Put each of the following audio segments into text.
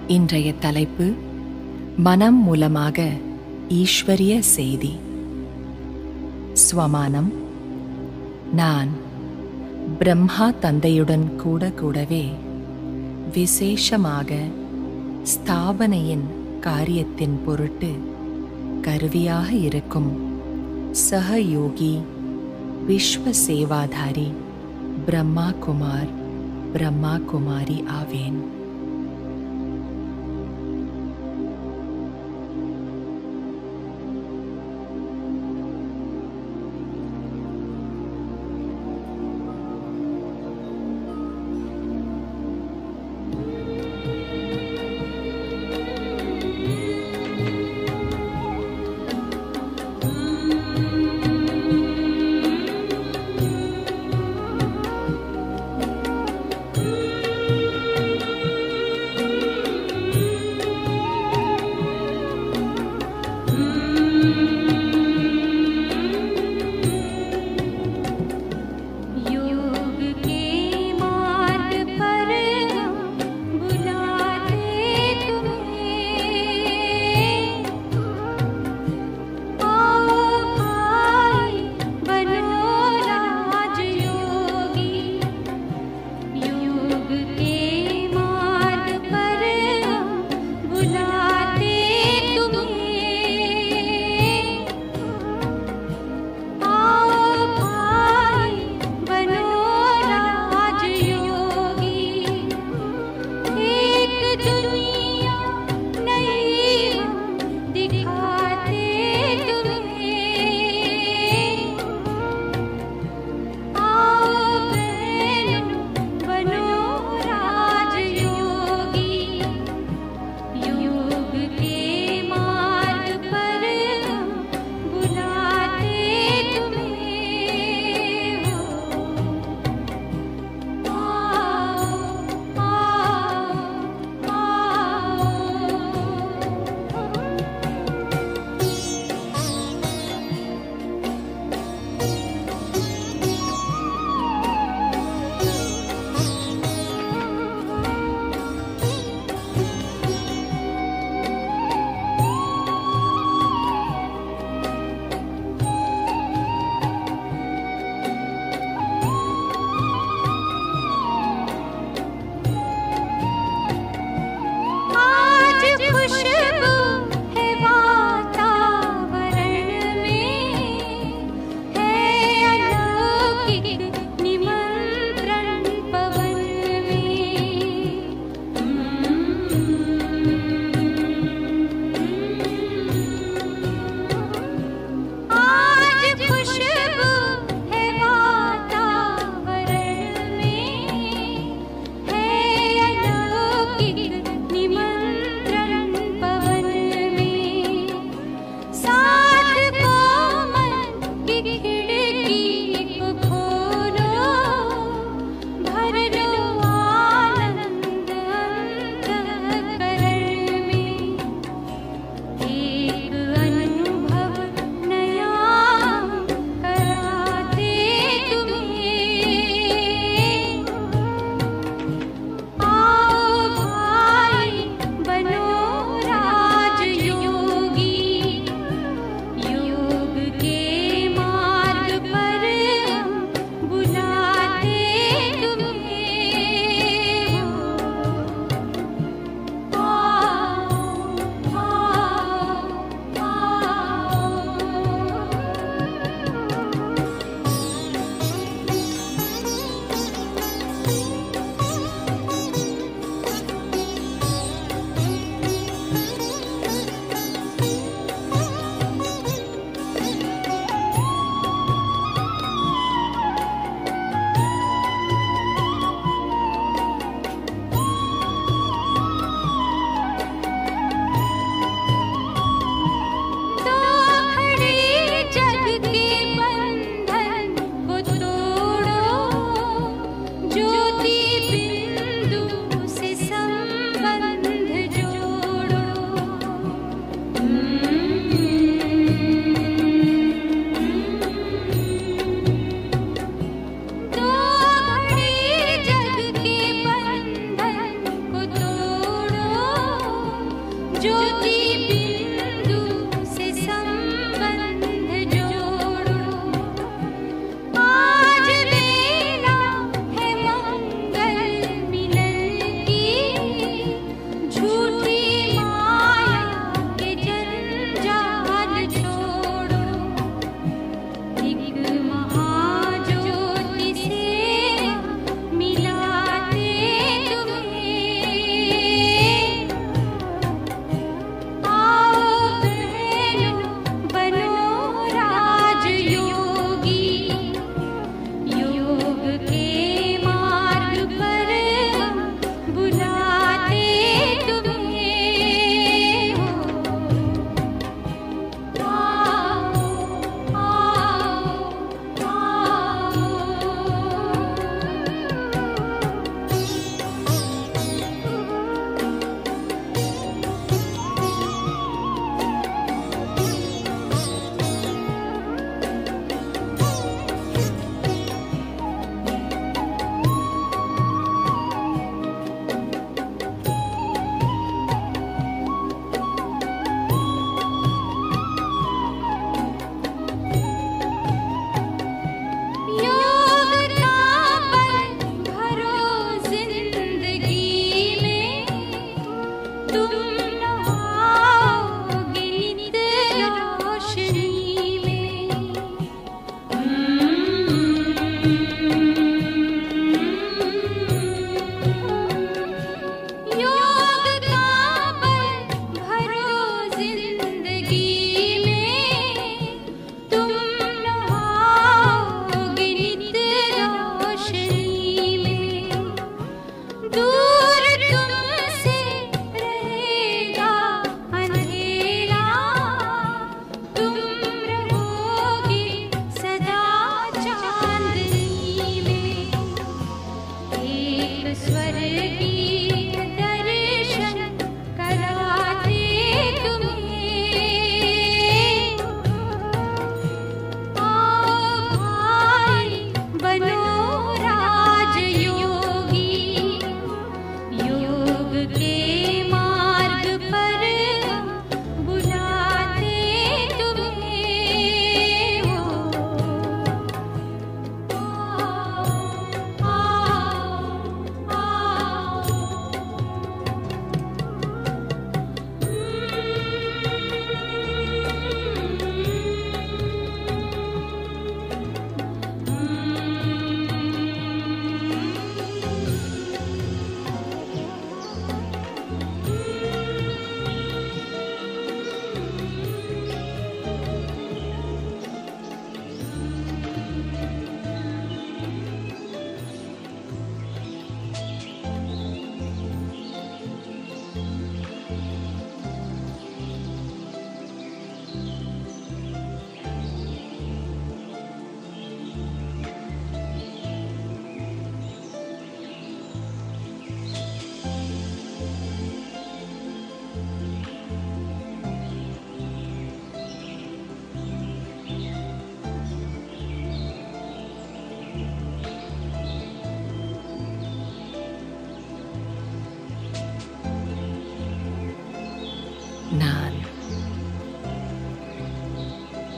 இன்றைய தலைப்பு மனம் மூலமாக ஈஸ்வரிய செய்தி ஸ்வமானம் நான் பிரம்மா தந்தையுடன் கூட கூடவே விசேஷமாக ஸ்தாபனையின் காரியத்தின் பொருட்டு கருவியாக இருக்கும் சகயோகி விஸ்வ சேவாதாரி பிரம்மா குமார் பிரம்மா குமாரி ஆவேன்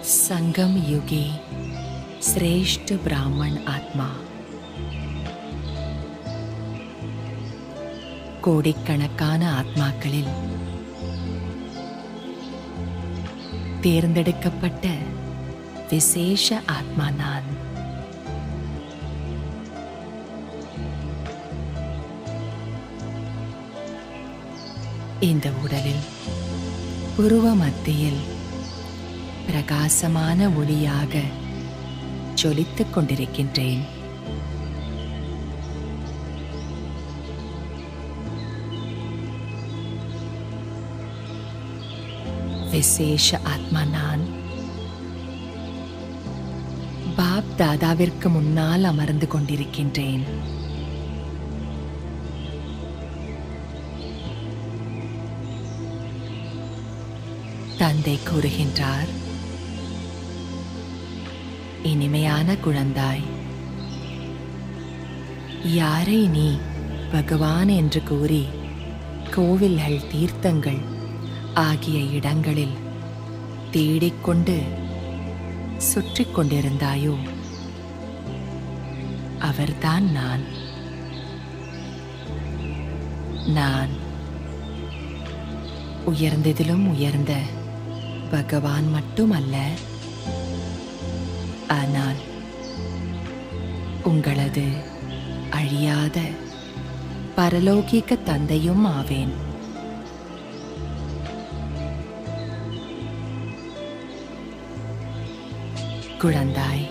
संगम युगे श्रेष्ठ ब्राह्मण आत्मा கோடிக்கணக்கான ஆத்மாக்களில் தேர்ந்தெடுக்கப்பட்ட விசேஷ ஆத்மா நான் இந்த உடலில் உருவ மத்தியில் பிரகாசமான ஒளியாக ஜொலித்துக் கொண்டிருக்கின்றேன் விசேஷ ஆத்மா நான் பாப் தாதாவிற்கு முன்னால் அமர்ந்து கொண்டிருக்கின்றேன் தந்தை கூறுகின்றார் இனிமையான குழந்தாய் யாரை நீ பகவான் என்று கூறி கோவில்கள் தீர்த்தங்கள் ஆகிய இடங்களில் தேடிக்கொண்டு சுற்றி கொண்டிருந்தாயோ அவர்தான் நான் நான் உயர்ந்ததிலும் உயர்ந்த பகவான் மட்டுமல்ல ஆனால் உங்களது அழியாத பரலோகிக தந்தையும் ஆவேன் குழந்தாய்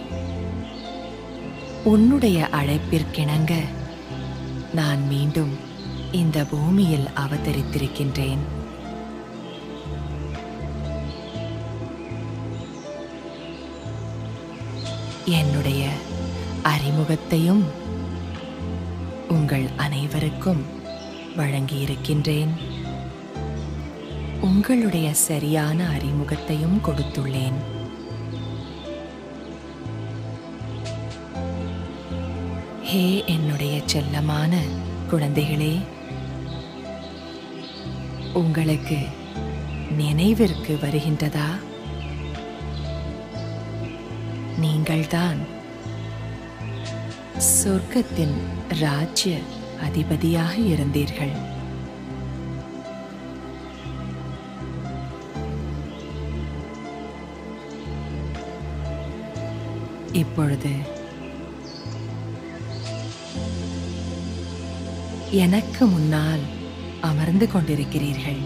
உன்னுடைய அழைப்பிற்கிணங்க நான் மீண்டும் இந்த பூமியில் அவதரித்திருக்கின்றேன் என்னுடைய அறிமுகத்தையும் உங்கள் அனைவருக்கும் வழங்கியிருக்கின்றேன் உங்களுடைய சரியான அறிமுகத்தையும் கொடுத்துள்ளேன் ஹே என்னுடைய செல்லமான குழந்தைகளே உங்களுக்கு நினைவிற்கு வருகின்றதா நீங்கள்தான் சொர்க்கத்தின் ராஜ்ய அதிபதியாக இருந்தீர்கள் இப்பொழுது எனக்கு முன்னால் அமர்ந்து கொண்டிருக்கிறீர்கள்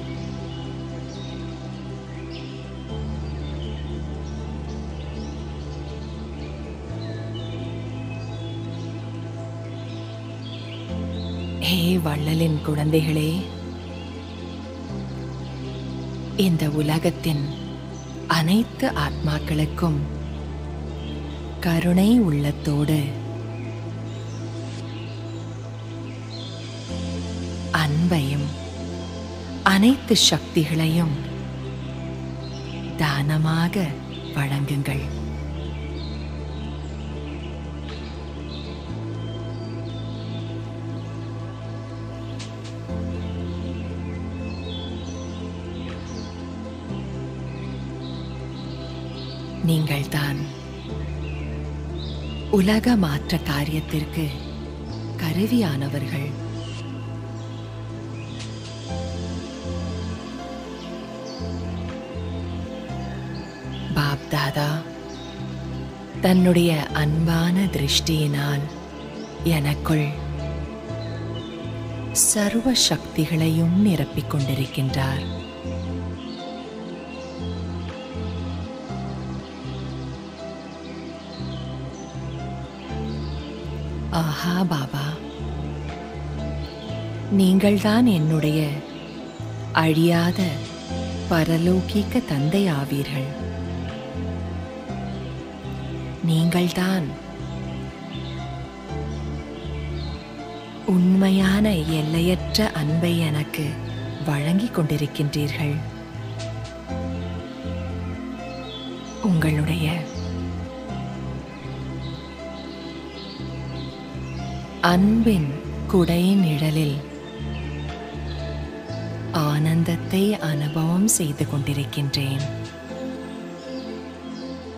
ஹே வள்ளலின் குழந்தைகளே இந்த உலகத்தின் அனைத்து ஆத்மாக்களுக்கும் கருணை உள்ளத்தோடு அன்பையும் அனைத்து சக்திகளையும் தானமாக வழங்குங்கள் நீங்கள்தான் உலக மாற்ற காரியத்திற்கு கருவியானவர்கள் பாப் தாதா தன்னுடைய அன்பான திருஷ்டியினால் எனக்குள் சர்வ சக்திகளையும் நிரப்பிக் கொண்டிருக்கின்றார் ஆஹா பாபா நீங்கள்தான் என்னுடைய அழியாத பரலோகிக்க தந்தை ஆவீர்கள் நீங்கள்தான் உண்மையான எல்லையற்ற அன்பை எனக்கு வழங்கிக் கொண்டிருக்கின்றீர்கள் உங்களுடைய அன்பின் குடை நிழலில் ஆனந்தத்தை அனுபவம் செய்து கொண்டிருக்கின்றேன்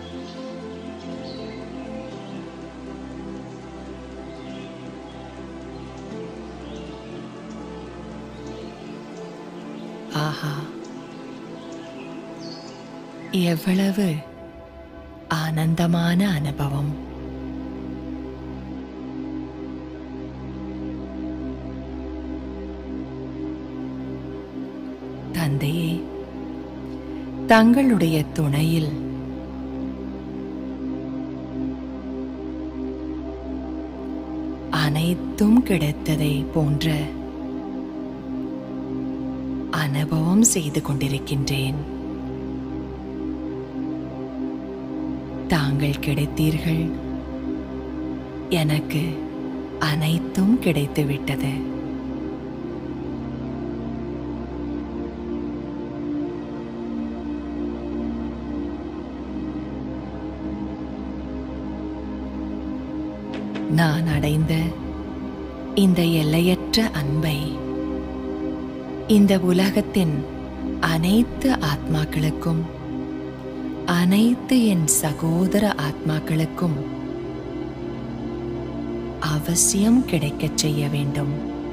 ஆஹா எவ்வளவு ஆனந்தமான அனுபவம் தந்தையே தங்களுடைய துணையில் அனைத்தும் கிடைத்ததை போன்ற அனுபவம் செய்து கொண்டிருக்கின்றேன் தாங்கள் கிடைத்தீர்கள் எனக்கு அனைத்தும் கிடைத்துவிட்டது நான் அடைந்த இந்த எல்லையற்ற அன்பை இந்த உலகத்தின் அனைத்து ஆத்மாக்களுக்கும் அனைத்து என் சகோதர ஆத்மாக்களுக்கும் அவசியம் கிடைக்கச் செய்ய வேண்டும்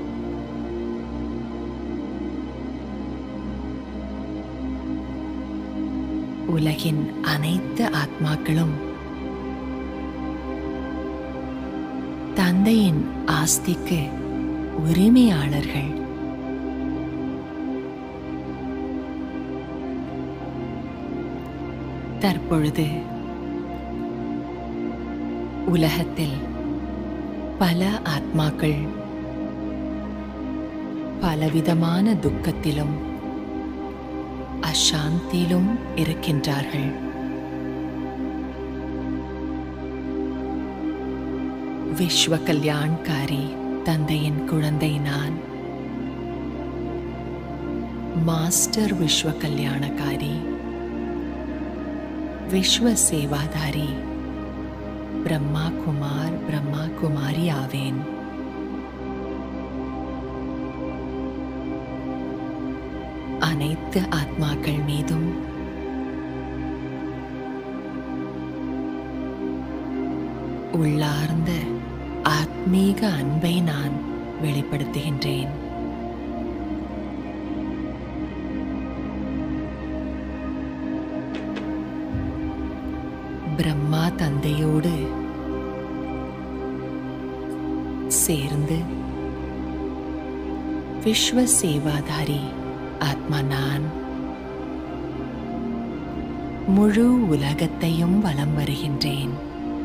உலகின் அனைத்து ஆத்மாக்களும் தந்தையின் ஆஸ்திக்கு உரிமையாளர்கள் தற்பொழுது உலகத்தில் பல ஆத்மாக்கள் பலவிதமான துக்கத்திலும் அசாந்தியிலும் இருக்கின்றார்கள் விஸ்வ கல்யாண்காரி தந்தையின் குழந்தை நான் மாஸ்டர் விஸ்வ கல்யாணகாரி விஸ்வ சேவாதாரி பிரம்மா குமார் பிரம்மா குமாரி ஆவேன் அனைத்து ஆத்மாக்கள் மீதும் உள்ளார்ந்த ஆத்மீக அன்பை நான் வெளிப்படுத்துகின்றேன் பிரம்மா தந்தையோடு சேர்ந்து விஸ்வ சேவாதாரி ஆத்மா நான் முழு உலகத்தையும் வலம் வருகின்றேன்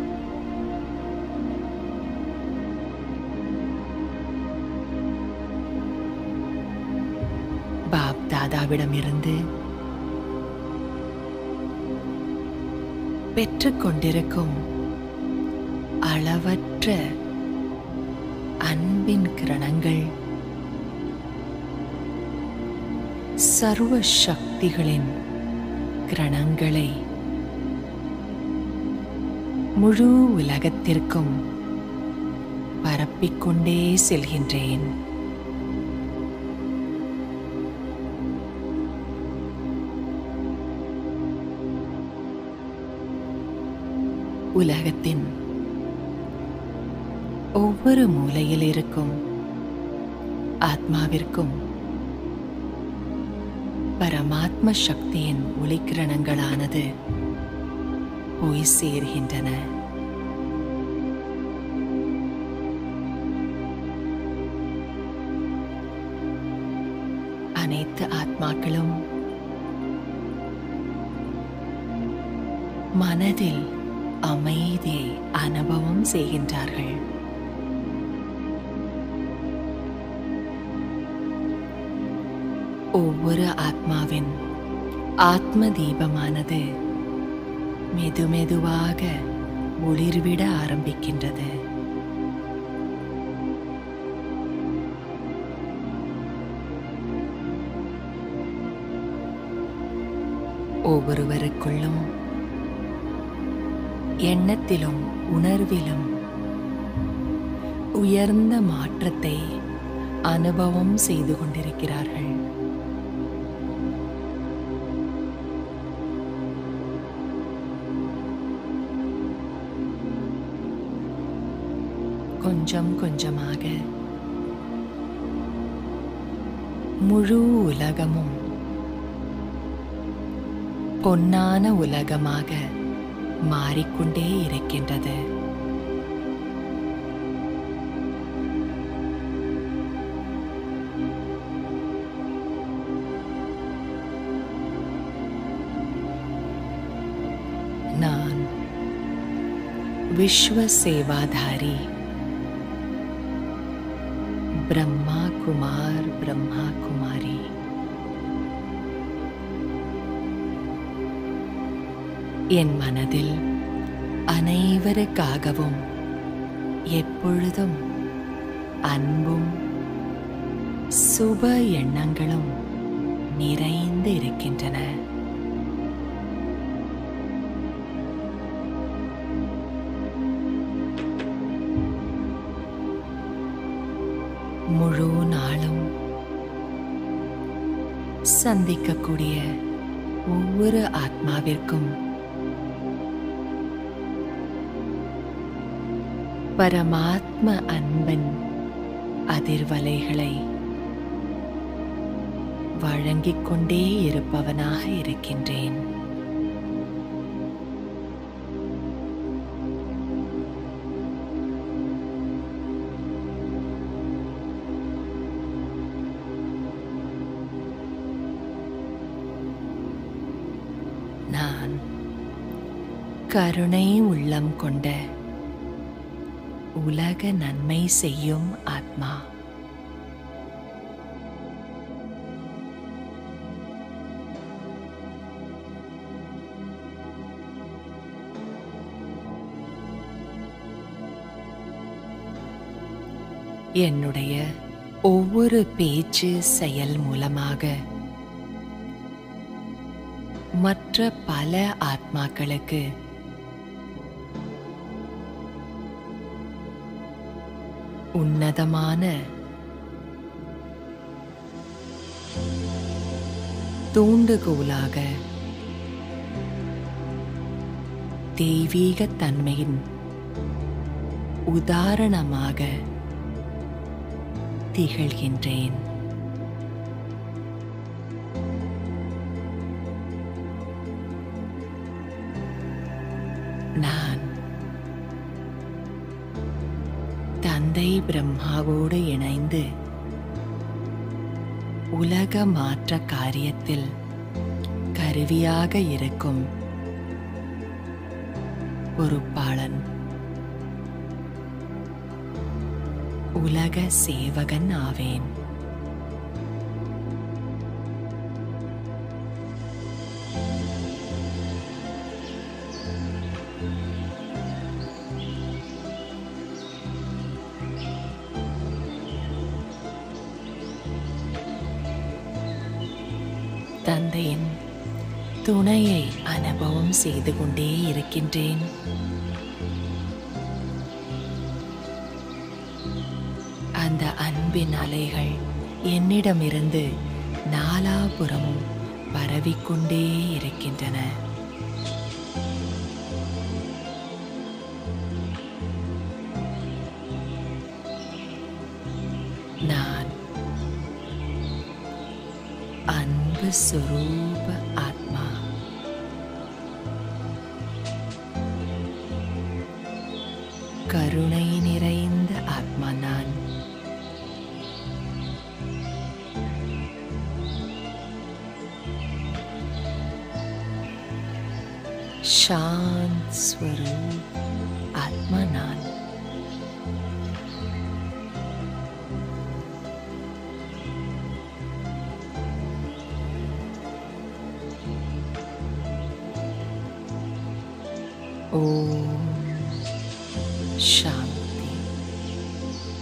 பாப் தாதாவிடமிருந்து பெற்றுக்கொண்டிருக்கும் அளவற்ற அன்பின் கிரணங்கள் சர்வ சக்திகளின் கிரணங்களை முழு உலகத்திற்கும் பரப்பிக்கொண்டே செல்கின்றேன் உலகத்தின் ஒவ்வொரு மூலையில் இருக்கும் ஆத்மாவிற்கும் பரமாத்ம சக்தியின் ஒளிக்கிரணங்களானது போய் சேர்கின்றன அனைத்து ஆத்மாக்களும் மனதில் அமைதியை அனுபவம் செய்கின்றார்கள் ஒவ்வொரு ஆத்மாவின் ஆத்ம தீபமானது மெதுமெதுவாக ஒளிர்விட ஆரம்பிக்கின்றது ஒவ்வொருவருக்குள்ளும் எண்ணத்திலும் உணர்விலும் உயர்ந்த மாற்றத்தை அனுபவம் செய்து கொண்டிருக்கிறார்கள் கொஞ்சம் கொஞ்சமாக முழு உலகமும் பொன்னான உலகமாக மாறிக்கொண்டே இருக்கின்றது நான் விஸ்வ சேவாதாரி பிரம்மா குமார் பிரம்மா குமாரி என் மனதில் அனைவருக்காகவும் எப்பொழுதும் அன்பும் சுப எண்ணங்களும் நிறைந்து இருக்கின்றன முழு நாளும் சந்திக்கக்கூடிய ஒவ்வொரு ஆத்மாவிற்கும் பரமாத்ம அன்பன் அதிர்வலைகளை வழங்கிக் கொண்டே இருப்பவனாக இருக்கின்றேன் நான் கருணை உள்ளம் கொண்ட உலக நன்மை செய்யும் ஆத்மா என்னுடைய ஒவ்வொரு பேச்சு செயல் மூலமாக மற்ற பல ஆத்மாக்களுக்கு உன்னதமான தூண்டுகோலாக தெய்வீக தன்மையின் உதாரணமாக திகழ்கின்றேன் நான் தந்தை பிரம்மாவோடு இணைந்து உலக மாற்ற காரியத்தில் கருவியாக இருக்கும் பொறுப்பாளன் உலக சேவகன் ஆவேன் தந்தையின் துணையை அனுபவம் செய்து கொண்டே இருக்கின்றேன் அந்த அன்பின் அலைகள் என்னிடமிருந்து நாலாபுறமும் பரவிக்கொண்டே இருக்கின்றன நான் அன்பு சுரூப ஆத்மா கருணை நிறைந்த ஆத்மா நான் शांत स्वरूप आत्मा नान ओम शांति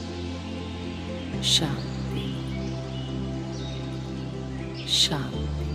शांति शांति